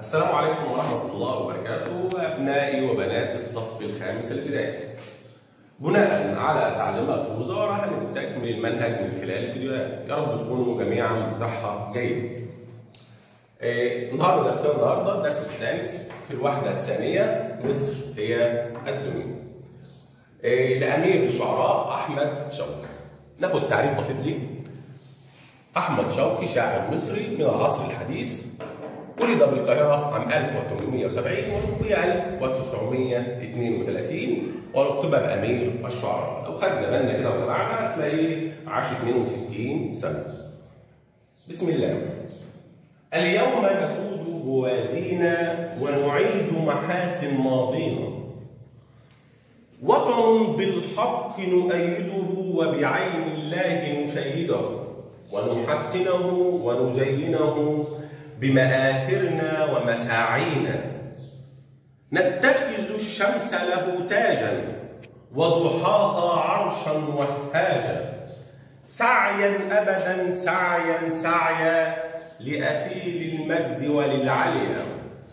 السلام عليكم ورحمة الله وبركاته أبنائي وبنات الصف الخامس الابتدائي. بناء على تعليمات الوزارة هنستكمل المنهج من خلال الفيديوهات، يا رب تكونوا جميعا بصحة جيدة. آه، النهارده درسنا النهارده الدرس الثالث في الوحدة الثانية مصر هي الدنيا. آه، لأمير الشعراء أحمد شوقي. ناخد تعريف بسيط ليه. أحمد شوقي شاعر مصري من العصر الحديث ولد بالقاهرة عام 1870 وتوفي 1932 ولقب بأمير الشعراء لو خدنا بالنا كده وجمعنا هتلاقيه عاش 62 سنة بسم الله اليوم نسود بوادينا ونعيد محاسن ماضينا وطن بالحق نؤيده وبعين الله نشيده ونحسنه ونزينه بمآثرنا ومساعينا نتخذ الشمس له تاجا وضحاها عرشا وهاجا سعيا أبدا سعيا سعيا لأثيل المجد وللعليا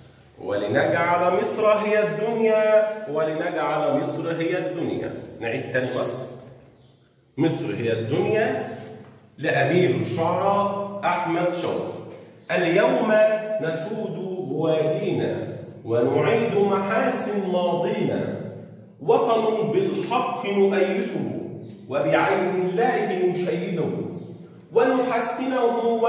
ولنجعل مصر هي الدنيا ولنجعل مصر هي الدنيا نعيد تاني مصر مصر هي الدنيا لأمير الشعراء أحمد شوقي اليوم نسود بوادينا ونعيد محاسن ماضينا وطن بالحق نؤيده وبعين الله نشيده ونحسنه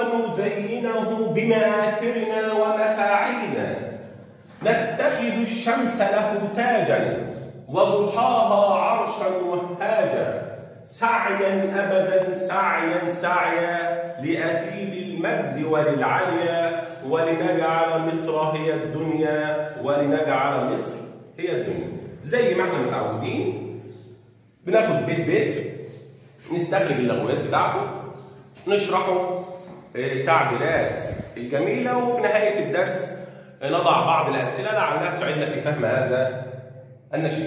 ونزينه بمآثرنا ومساعينا نتخذ الشمس له تاجا وضحاها عرشا وهاجا سعيا ابدا سعيا سعيا لاثيل المجد وللعليا ولنجعل مصر هي الدنيا ولنجعل مصر هي الدنيا زي ما احنا متعودين بناخد بيت بيت نستخرج اللغويات بتاعته نشرحه التعديلات الجميله وفي نهايه الدرس نضع بعض الاسئله لعلها تساعدنا في فهم هذا النشيد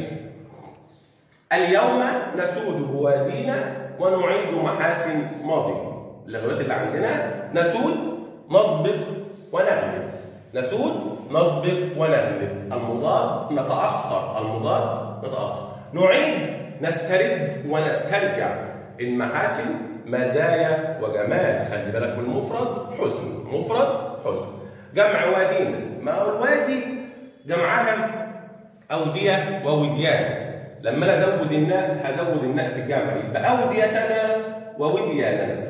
اليوم نسود بوادينا ونعيد محاسن ماضينا اللغويات اللي عندنا نسود نسبق ونغلب نسود نسبق ونغلب المضاد نتأخر المضاد نتأخر نعيد نسترد ونسترجع المحاسن مزايا وجمال خلي بالك من المفرد حسن مفرد حسن جمع وادينا ما هو الوادي جمعها أودية ووديان لما انا ازود الناء هزود الناء في الجمع يبقى اوديتنا وودياننا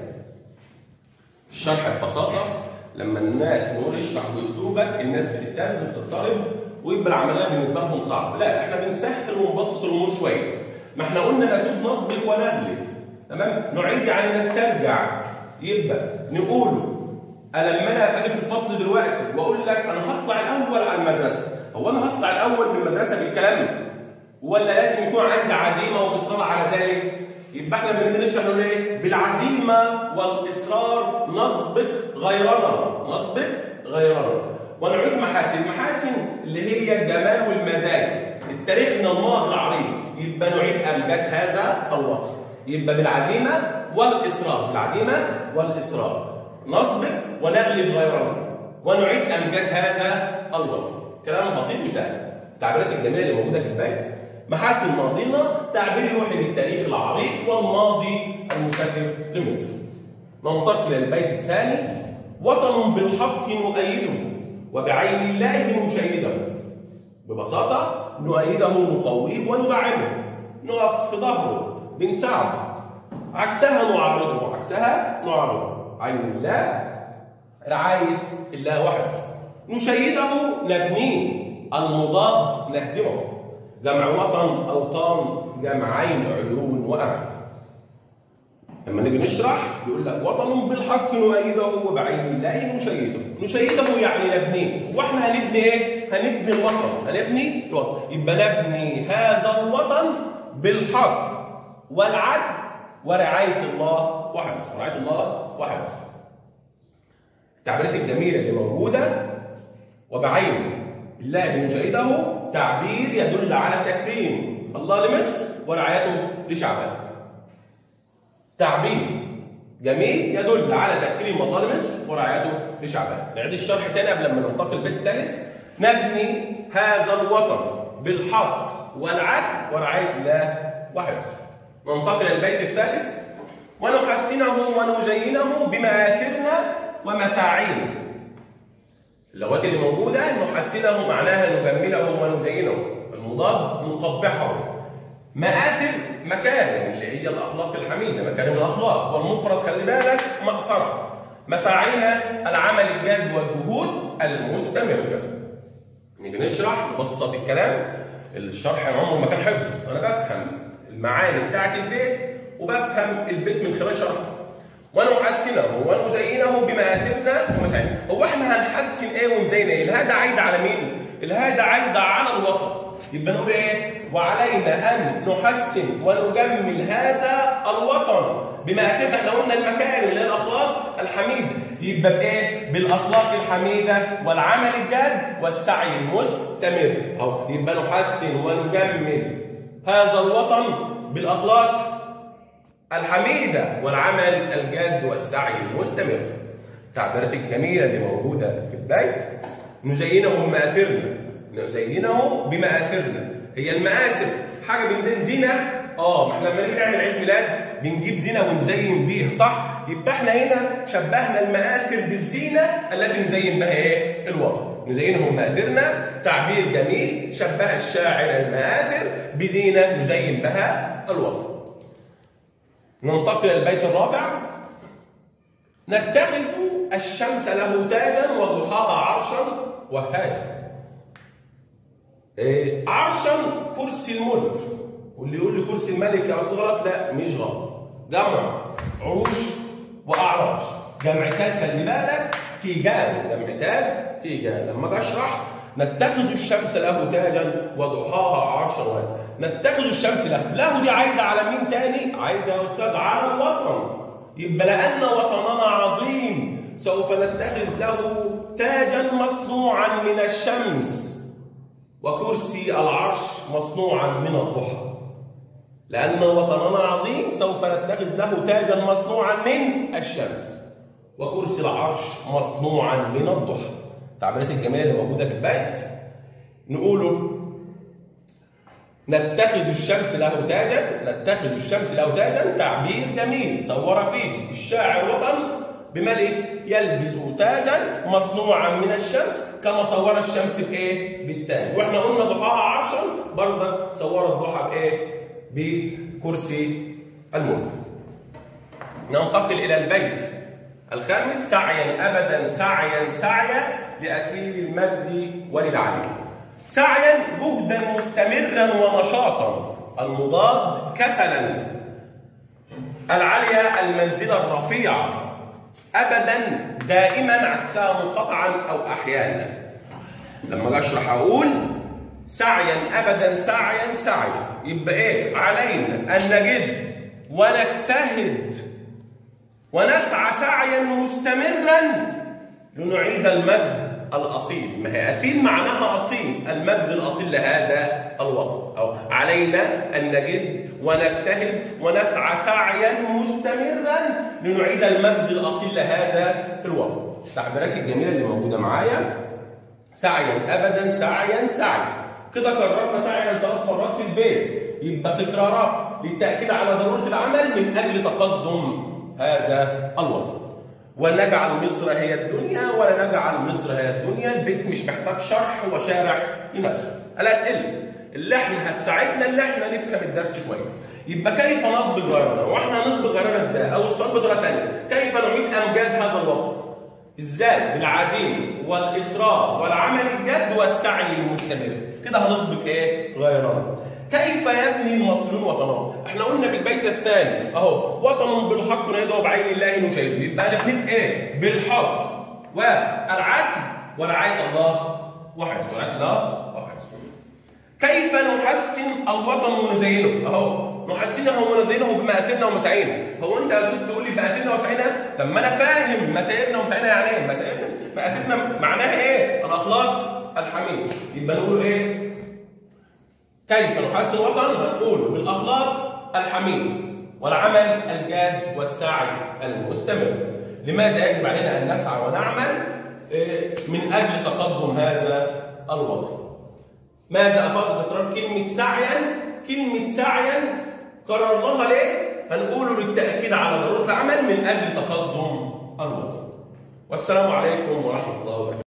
الشرح ببساطه لما الناس نقول اشرح باسلوبك الناس بتهتز بتضطرب ويبقى العمليه بالنسبه لهم صعبه لا احنا بنسهل ونبسط الامور شويه ما احنا قلنا نسود نسبق ونغلب تمام نعيد يعني نسترجع يبقى نقوله لما انا اجي في الفصل دلوقتي واقول لك انا هطلع الاول على المدرسه هو انا هطلع الاول من المدرسه بالكلام ولا لازم يكون عندي عزيمه واصرار على ذلك؟ يبقى احنا لما نيجي نشرح نقول ايه؟ بالعزيمه والاصرار نسبق غيرنا، نسبق غيرنا. ونعيد محاسن، محاسن اللي هي الجمال والمزايا. التاريخنا الماضي العريض، يبقى نعيد امجاد هذا الوطن. يبقى بالعزيمه والاصرار، بالعزيمه والاصرار. نسبق ونغلب غيرنا. ونعيد امجاد هذا الوطن. كلام بسيط وسهل. التعبيرات الجميله اللي موجوده في البيت محاسن ماضينا تعبير يوحي بالتاريخ العريق والماضي المشرف لمصر. ننتقل الى البيت الثاني وطن بالحق نؤيده وبعين الله نشيده. ببساطه نؤيده نقويه وندعمه. نقف في ظهره بنساعده. عكسها نعارضه، عكسها نعارضه. عين الله رعايه الله وحده. نشيده نبنيه المضاد نهدمه جمع وطن اوطان جمعين عيون واعين لما نيجي نشرح يقول لك وطن بالحق نؤيده وبعين الله نشيده نشيده يعني نبنيه واحنا هنبني ايه هنبني الوطن هنبني الوطن يبقى نبني هذا الوطن بالحق والعدل ورعايه الله وحفظه رعايه الله وحفظه التعبيرات الجميله اللي موجوده وبعين الله نشهده تعبير يدل على تكريم الله لمصر ورعايته لشعبه. تعبير جميل يدل على تأكيد الله لمصر ورعايته لشعبها نعيد الشرح تاني قبل ما ننتقل البيت الثالث نبني هذا الوطن بالحق والعدل ورعاية الله وحفظه ننتقل البيت الثالث ونحسنه ونزينه بمآثرنا ومساعينا اللغات اللي موجودة نحسنه معناها نجمله ونزينه المضاد نقبحه مآثر مكارم اللي هي الأخلاق الحميدة مكارم الأخلاق والمفرد خلي بالك مأثرة مساعينا العمل الجاد والجهود المستمرة نيجي نشرح نبسط الكلام الشرح عمره ما كان حفظ أنا بفهم المعاني بتاعت البيت وبفهم البيت من خلال شرحه ونحسنه ونزينه بمآثرنا ومساعينا هو احنا هنحسن ايه ونزين ايه الهاء عايده على مين الهاء عايده على الوطن يبقى نقول ايه وعلينا ان نحسن ونجمل هذا الوطن بمآثرنا احنا قلنا المكارم اللي هي الاخلاق الحميده يبقى بايه بالاخلاق الحميده والعمل الجاد والسعي المستمر اهو يبقى نحسن ونجمل هذا الوطن بالاخلاق الحميدة والعمل الجاد والسعي المستمر التعبيرات الجميلة اللي موجودة في البيت نزينه بمآثرنا نزينه بمآثرنا هي المآثر حاجة بنزين زينة اه ما احنا لما نيجي نعمل عيد ميلاد بنجيب زينة ونزين بيها صح؟ يبقى احنا هنا شبهنا المآثر بالزينة التي نزين بها ايه؟ الوطن نزينه بمآثرنا تعبير جميل شبه الشاعر المآثر بزينة نزين بها الوطن ننتقل البيت الرابع نتخذ الشمس له تاجا وضحاها عرشا وهاجا إيه عرشا كرسي الملك واللي يقول لي كرسي الملك يا استاذ غلط لا مش غلط جمع عروش واعراش جمع تاج خلي بالك تيجان جمع تاج تيجان لما اجي اشرح نتخذ الشمس له تاجا وضحاها عرشا وهاجا نتخذ الشمس له له دي عايدة على مين تاني عايدة يا أستاذ على الوطن يبقى لأن وطننا عظيم سوف نتخذ له تاجا مصنوعا من الشمس وكرسي العرش مصنوعا من الضحى لأن وطننا عظيم سوف نتخذ له تاجا مصنوعا من الشمس وكرسي العرش مصنوعا من الضحى التعبيرات الجميلة اللي موجودة في البيت نقوله نتخذ الشمس له تاجا نتخذ الشمس له تاجا تعبير جميل صور فيه الشاعر وطن بملك يلبس تاجا مصنوعا من الشمس كما صور الشمس بايه بالتاج واحنا قلنا ضحاها عرشا برضك صور الضحى بايه بكرسي الملك ننتقل الى البيت الخامس سعيا ابدا سعيا سعيا لاسير المجد وللعلي سعيا جهدا مستمرا ونشاطا المضاد كسلا العالية المنزلة الرفيعة أبدا دائما عكسها منقطعا أو أحيانا لما أشرح أقول سعيا أبدا سعيا سعيا يبقى إيه علينا أن نجد ونجتهد ونسعى سعيا مستمرا لنعيد المجد الأصيل ما هي أثيل معناها أصيل المجد الأصيل لهذا الوطن أو علينا أن نجد ونجتهد ونسعى سعيا مستمرا لنعيد المجد الأصيل لهذا الوطن التعبيرات الجميلة اللي موجودة معايا سعيا أبدا سعيا سعيا كده كررنا سعيا ثلاث مرات في البيت يبقى تكرارات للتأكيد على ضرورة العمل من أجل تقدم هذا الوطن ونجعل مصر هي الدنيا ولا نجعل مصر هي الدنيا البيت مش محتاج شرح وشارح لنفسه الاسئله اللي احنا هتساعدنا اللي احنا نفهم الدرس شويه يبقى كيف نسبق غيرنا واحنا هنسبق غيرنا ازاي او السؤال بطريقه ثانيه كيف نعيد امجاد هذا الوطن ازاي بالعزيمه والاصرار والعمل الجاد والسعي المستمر كده هنسبق ايه غيرنا كيف يبني المصريون وطنهم؟ احنا قلنا في البيت الثاني اهو وطن بالحق نيده بعين الله نشاهده يبقى الاثنين ايه؟ بالحق والعدل ورعايه الله وحفظه رعايه الله وحفظه كيف نحسن الوطن ونزينه؟ اهو نحسنه ونزينه بمآثرنا ومساعينا هو انت يا استاذ تقول لي مآثرنا ومساعينا؟ طب ما انا فاهم متاعبنا ومساعينا يعني ايه؟ مساعينا مآثرنا معناها ايه؟ الاخلاق الحميد يبقى نقول ايه؟ كيف نحسن الوطن؟ هنقول بالأخلاق الحميد والعمل الجاد والسعي المستمر لماذا يجب علينا أن نسعى ونعمل من أجل تقدم هذا الوطن ماذا أفاد تكرار كلمة سعيا كلمة سعيا قررناها ليه هنقوله للتأكيد على ضرورة العمل من أجل تقدم الوطن والسلام عليكم ورحمة الله وبركاته